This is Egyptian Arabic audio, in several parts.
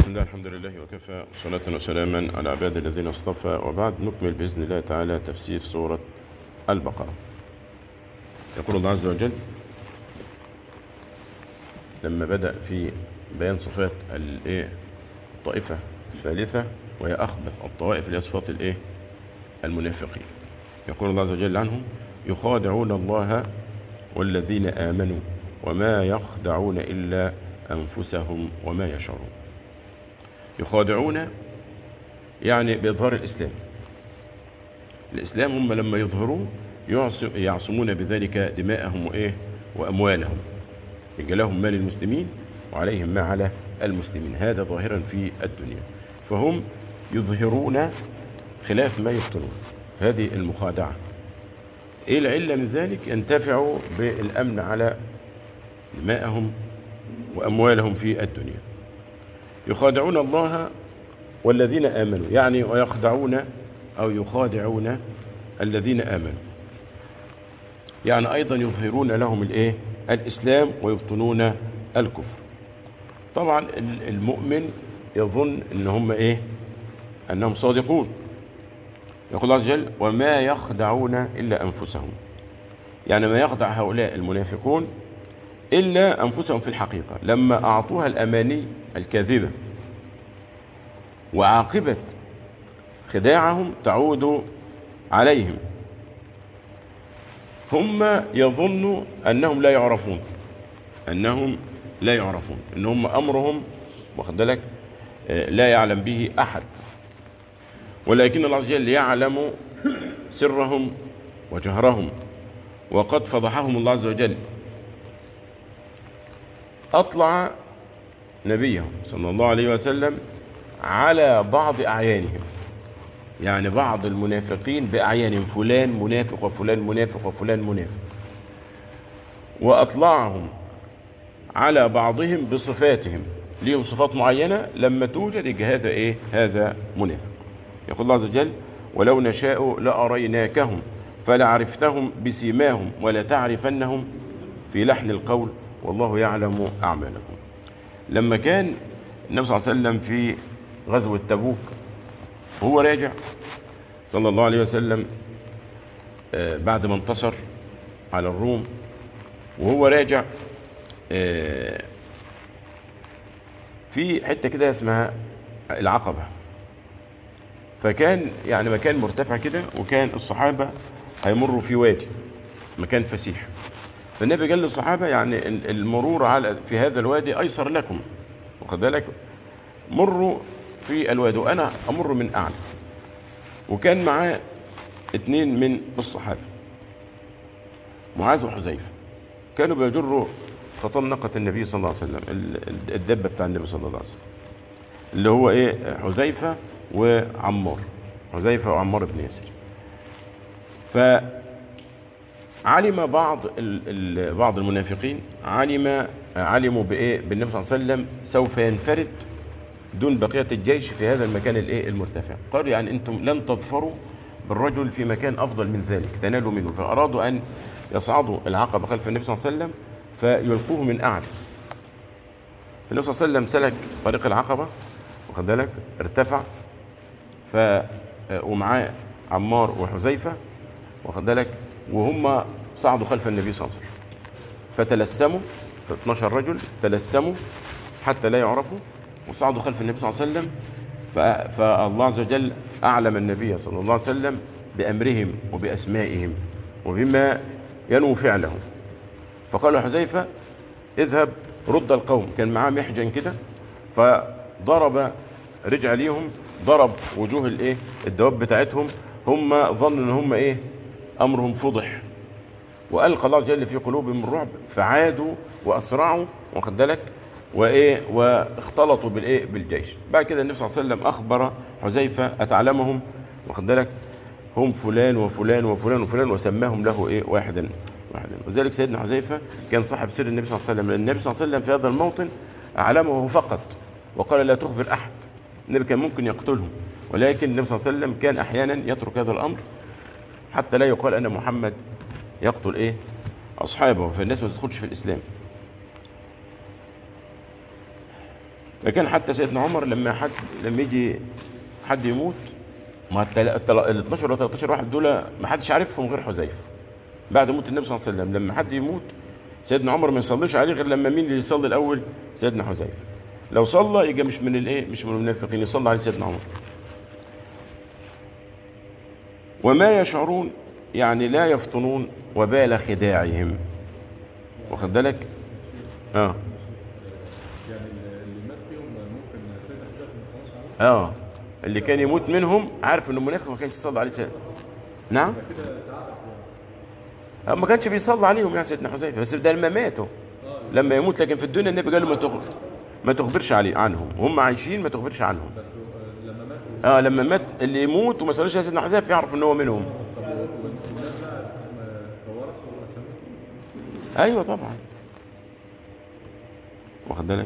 الله الحمد لله وكفى صلاة وسلاما على عباد الذين اصطفى وبعد نكمل بإذن الله تعالى تفسير سورة البقرة يقول الله عز وجل لما بدأ في بيان صفات الايه الطائفة الثالثة وهي أخبث الطوائف اللي هي صفات الايه المنافقين يقول الله عز وجل عنهم يخادعون الله والذين آمنوا وما يخدعون إلا أنفسهم وما يشعرون يخادعون يعني بإظهار الإسلام الإسلام هم لما يظهروا يعصمون بذلك دماءهم وإيه وأموالهم يجي لهم مال المسلمين وعليهم ما على المسلمين هذا ظاهرا في الدنيا فهم يظهرون خلاف ما يبطنون هذه المخادعة ايه العلة من ذلك ينتفعوا بالامن على دماءهم واموالهم في الدنيا يخادعون الله والذين امنوا يعني ويخدعون او يخادعون الذين امنوا يعني ايضا يظهرون لهم الايه الاسلام ويبطنون الكفر طبعا المؤمن يظن ان هم ايه انهم صادقون يقول الله عز وجل وما يخدعون إلا أنفسهم يعني ما يخدع هؤلاء المنافقون إلا أنفسهم في الحقيقة لما أعطوها الأماني الكاذبة وعاقبة خداعهم تعود عليهم هم يظنوا أنهم لا يعرفون أنهم لا يعرفون أنهم أمرهم واخد بالك لا يعلم به أحد ولكن الله عز وجل يعلم سرهم وجهرهم وقد فضحهم الله عز وجل أطلع نبيهم صلى الله عليه وسلم على بعض أعيانهم يعني بعض المنافقين بأعيانهم فلان منافق وفلان منافق وفلان منافق وأطلعهم على بعضهم بصفاتهم ليهم صفات معينة لما توجد هذا إيه هذا منافق يقول الله عز وجل ولو نشاء لأريناكهم فلعرفتهم بسيماهم ولتعرفنهم في لحن القول والله يعلم أعمالكم لما كان النبي صلى الله عليه وسلم في غزوة تبوك هو راجع صلى الله عليه وسلم بعد ما انتصر على الروم وهو راجع في حتة كده اسمها العقبة فكان يعني مكان مرتفع كده وكان الصحابة هيمروا في وادي مكان فسيح فالنبي قال للصحابة يعني المرور على في هذا الوادي أيسر لكم واخد بالك مروا في الوادي وأنا أمر من أعلى وكان معاه اتنين من الصحابة معاذ وحذيفة كانوا بيجروا خطام ناقة النبي صلى الله عليه وسلم الدبة بتاع النبي صلى الله عليه وسلم اللي هو ايه حذيفة وعمار حذيفة وعمار بن ياسر فعلم بعض ال بعض المنافقين علم علموا بايه بالنبي صلى الله عليه وسلم سوف ينفرد دون بقية الجيش في هذا المكان الايه المرتفع قالوا يعني انتم لن تظفروا بالرجل في مكان افضل من ذلك تنالوا منه فارادوا ان يصعدوا العقبة خلف النبي صلى الله عليه وسلم فيلقوه من اعلى النبي صلى الله عليه وسلم سلك طريق العقبة واخد بالك ارتفع ف ومعاه عمار وحذيفة واخد بالك وهم صعدوا خلف النبي صلى الله عليه وسلم فتلسموا 12 رجل تلسموا حتى لا يعرفوا وصعدوا خلف النبي صلى الله عليه وسلم فالله عز وجل أعلم النبي صلى الله عليه وسلم بأمرهم وبأسمائهم وبما ينوي فعله فقال حذيفة اذهب رد القوم كان معاه محجن كده فضرب رجع ليهم ضرب وجوه الايه الدواب بتاعتهم هم ظنوا ان هم ايه امرهم فضح والقى الله جل في قلوبهم الرعب فعادوا واسرعوا واخد بالك وايه واختلطوا بالايه بالجيش بعد كده النبي صلى الله عليه وسلم اخبر حذيفه اتعلمهم واخد بالك هم فلان وفلان وفلان وفلان وسماهم له ايه واحدا واحدا وذلك سيدنا حذيفه كان صاحب سر النبي صلى الله عليه وسلم لان النبي صلى الله عليه وسلم في هذا الموطن اعلمه فقط وقال لا تخبر احد النبي كان ممكن يقتلهم ولكن النبي صلى الله عليه وسلم كان احيانا يترك هذا الامر حتى لا يقال ان محمد يقتل ايه اصحابه فالناس ما تدخلش في الاسلام فكان حتى سيدنا عمر لما حد لما يجي حد يموت ما التل- التل- ال 12 ولا 13 واحد دول ما حدش عارفهم غير حذيفه بعد موت النبي صلى الله عليه وسلم لما حد يموت سيدنا عمر ما يصليش عليه غير لما مين اللي يصلي الاول سيدنا حذيفه لو صلى يبقى مش من الايه مش من المنافقين يصلي عليه سيدنا عمر وما يشعرون يعني لا يفطنون وبال خداعهم واخد بالك اه يعني اللي مات فيهم ممكن سيدنا حذيفه ما خلاص عليه اه اللي كان يموت منهم عارف انه منافق ما كانش يصلي عليه سيدنا نعم كده اتعرف يعني آه، ما كانش بيصلي عليهم يعني سيدنا حذيفه بس ده لما ماتوا لما يموت لكن في الدنيا النبي قال له ما تخبر ما تخبرش عليه عنهم وهم عايشين ما تخبرش عنهم بس آه، لما ماتوا اه لما مات اللي يموت وما صليش على سيدنا حذيفه يعرف ان هو منهم طب و- والناس بقى آه، ورثوا اساميهم ايوه طبعا واخد بالك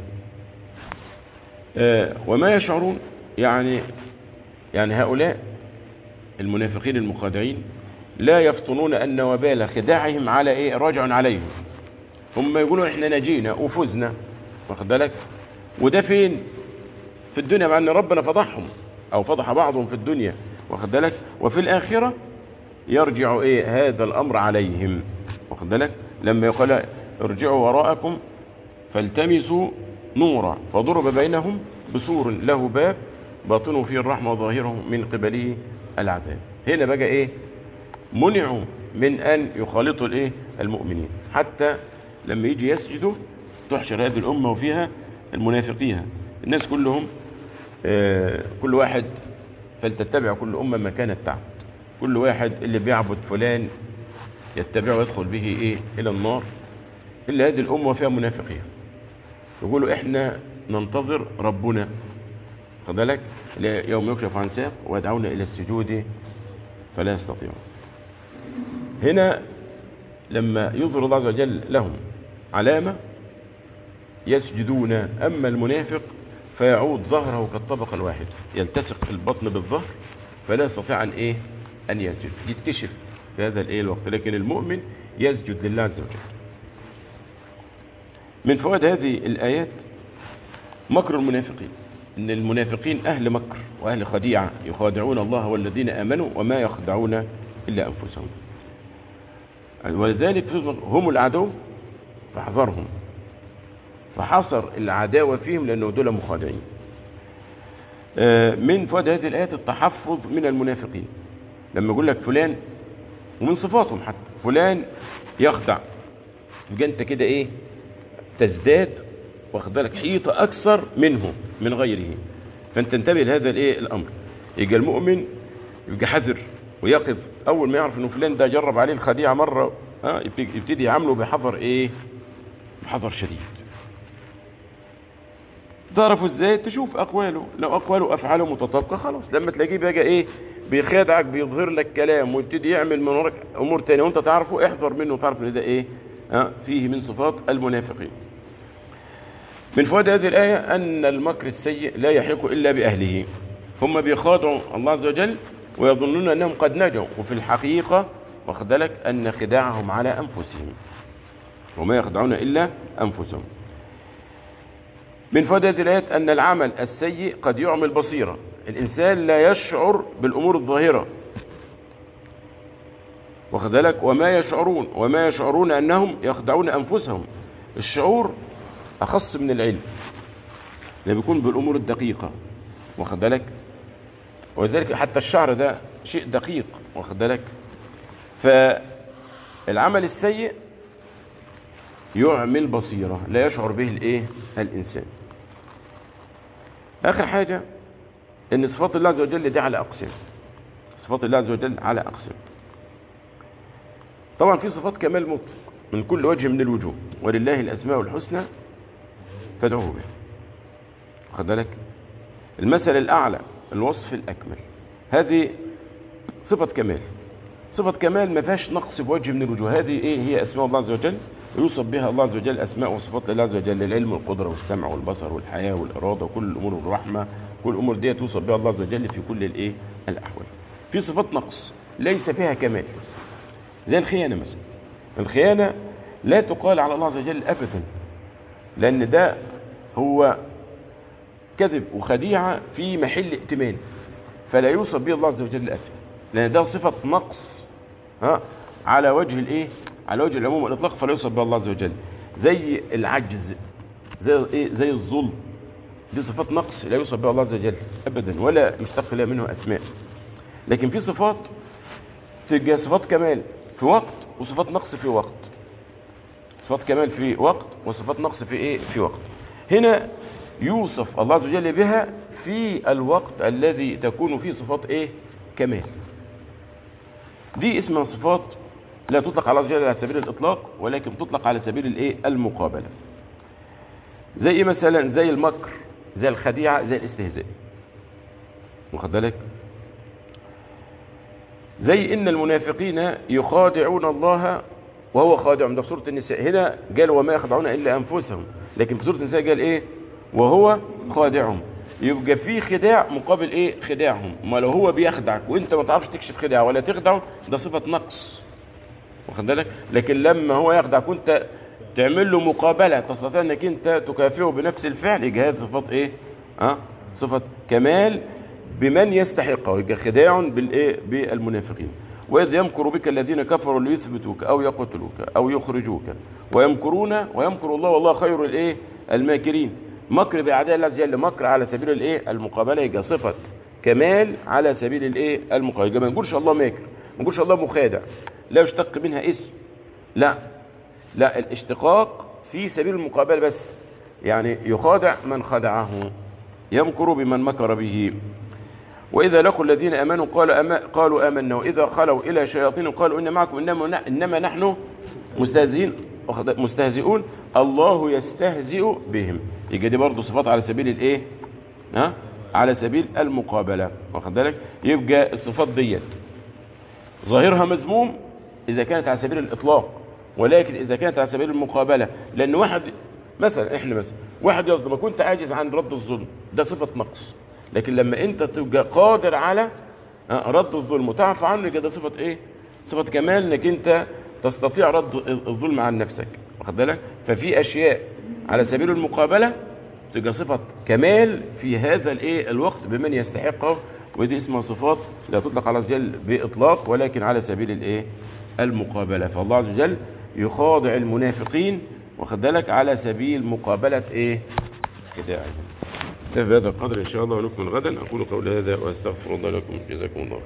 آه وما يشعرون يعني يعني هؤلاء المنافقين المخادعين لا يفطنون ان وبال خداعهم على ايه راجع عليهم هم يقولوا احنا نجينا وفزنا واخد بالك وده فين في الدنيا مع ان ربنا فضحهم او فضح بعضهم في الدنيا واخد بالك وفي الاخره يرجع ايه هذا الامر عليهم واخد بالك لما يقول ارجعوا وراءكم فالتمسوا نورا فضرب بينهم بسور له باب باطنه فيه الرحمه وظاهره من قبله العذاب هنا بقى ايه منعوا من ان يخالطوا الايه المؤمنين حتى لما يجي يسجدوا تحشر هذه الامه وفيها المنافقين الناس كلهم آه، كل واحد فلتتبع كل امه ما كانت تعبد كل واحد اللي بيعبد فلان يتبعه ويدخل به ايه الى النار الا هذه الامه وفيها منافقين يقولوا احنا ننتظر ربنا خد بالك لا- يوم يكشف عن ساق ويدعون الى السجود فلا يستطيعون هنا لما يظهر الله عز وجل لهم علامه يسجدون اما المنافق فيعود ظهره كالطبقه الواحده يلتصق البطن بالظهر فلا يستطيع ان ايه ان يسجد يتكشف في هذا الايه الوقت لكن المؤمن يسجد لله عز وجل من فوائد هذه الايات مكر المنافقين ان المنافقين اهل مكر واهل خديعه يخادعون الله والذين امنوا وما يخدعون الا انفسهم ولذلك هم العدو فاحذرهم فحصر العداوه فيهم لانه دول مخادعين آه، من فوائد هذه الايات التحفظ من المنافقين لما يقول لك فلان ومن صفاتهم حتى فلان يخدع يبقى انت كده ايه تزداد واخد بالك حيطه اكثر منه من غيره فانت انتبه لهذا الايه الامر يبقى المؤمن يبقى حذر ويقظ اول ما يعرف انه فلان ده جرب عليه الخديعه مره ها يبتدي- يبتدي يعامله بحذر ايه بحذر شديد تعرفوا ازاي تشوف اقواله لو اقواله وافعاله متطابقه خلاص لما تلاقيه بقى ايه بيخادعك بيظهر لك كلام ويبتدي يعمل من وراك امور تانية وانت تعرفه احذر منه وتعرف ان ده ايه ها فيه من صفات المنافقين من فوائد هذه الآية أن المكر السيء لا يحيق إلا بأهله هم بيخادعوا الله عز وجل ويظنون أنهم قد نجوا وفي الحقيقة واخد بالك أن خداعهم على أنفسهم وما يخدعون إلا أنفسهم من فوائد هذه الآيات أن العمل السيء قد يعمي البصيرة الإنسان لا يشعر بالأمور الظاهرة واخد بالك وما يشعرون وما يشعرون أنهم يخدعون أنفسهم الشعور أخص من العلم ده بيكون بالأمور الدقيقة واخد بالك ولذلك حتى الشعر ده شيء دقيق واخد بالك فالعمل السيء يعمي البصيرة لا يشعر به الايه الإنسان آخر حاجة إن صفات الله عز وجل دي على أقسام صفات الله عز وجل على أقسام طبعا في صفات كمال مطلق من كل وجه من الوجوه ولله الأسماء الحسنى فادعوه بها واخد بالك المثل الأعلى الوصف الأكمل هذه صفة كمال صفة كمال ما فيهاش نقص بوجه من الوجوه هذه إيه هي أسماء الله عز وجل يوصف بها الله عز وجل أسماء وصفات لله عز وجل العلم والقدرة والسمع والبصر والحياة والإرادة وكل الأمور والرحمة كل الأمور دي توصف بها الله عز وجل في كل الإيه الأحوال في صفات نقص ليس فيها كمال زي الخيانة مثلا الخيانة لا تقال على الله عز وجل أبدا لأن ده هو كذب وخديعة في محل ائتمان فلا يوصف به الله عز وجل أبدا لأن ده صفة نقص ها على وجه الايه على وجه العموم والاطلاق فلا يوصف بها الله عز وجل زي العجز زي ايه زي الظلم دي صفات نقص لا يوصف بها الله عز وجل ابدا ولا يشتق لها منه اسماء لكن في صفات تبقى صفات كمال في وقت وصفات نقص في وقت صفات كمال في وقت وصفات نقص في ايه في وقت هنا يوصف الله عز وجل بها في الوقت الذي تكون فيه صفات ايه كمال دي اسمها صفات لا تطلق على الله عز وجل على سبيل الاطلاق ولكن تطلق على سبيل الايه المقابله زي ايه مثلا زي المكر زي الخديعه زي الاستهزاء واخد بالك زي ان المنافقين يخادعون الله وهو خادعهم ده في سوره النساء هنا قال وما يخدعون الا انفسهم لكن في سوره النساء قال ايه وهو خادعهم يبقى في خداع مقابل ايه خداعهم ما لو هو بيخدعك وانت ما تعرفش تكشف خداعه ولا تخدعه ده صفه نقص واخد بالك لكن لما هو يخدعك وانت تعمل له مقابله تستطيع انك انت تكافئه بنفس الفعل يبقى هذه صفات ايه اه صفه كمال بمن يستحقه يبقى خداع بالايه بالمنافقين واذ يمكر بك الذين كفروا ليثبتوك او يقتلوك او يخرجوك ويمكرون ويمكر الله والله خير الايه الماكرين مكر باعداء الله عز وجل مكر على سبيل الايه المقابله يبقى صفه كمال على سبيل الايه المقابله يبقى ما نقولش الله ماكر ما نقولش الله مخادع لا يشتق منها اسم لا لا الاشتقاق في سبيل المقابله بس يعني يخادع من خدعه يمكر بمن مكر به وإذا لقوا الذين آمنوا قالوا أما قالوا آمنا وإذا خلوا إلى شياطين قالوا إن معكم إنما إنما نحن مستهزئين مستهزئون الله يستهزئ بهم يبقى دي برضه صفات على سبيل الايه ها على سبيل المقابله واخد بالك يبقى الصفات ديت ظاهرها مذموم اذا كانت على سبيل الاطلاق ولكن اذا كانت على سبيل المقابله لان واحد مثلا احنا مثلا واحد يظلمك وانت عاجز عن رد الظلم ده صفه نقص لكن لما انت تبقى قادر على رد الظلم وتعرف عنه يبقى ده صفه ايه صفه كمال انك انت تستطيع رد الظلم عن نفسك واخد بالك ففي اشياء على سبيل المقابله تبقى صفه كمال في هذا الايه الوقت بمن يستحقه ودي اسمها صفات لا تطلق على عز وجل باطلاق ولكن على سبيل الايه المقابله فالله عز وجل يخاضع المنافقين واخد بالك على سبيل مقابله ايه خداعهم بهذا القدر ان شاء الله ونكمل غدا اقول قولي هذا واستغفر الله لكم جزاكم الله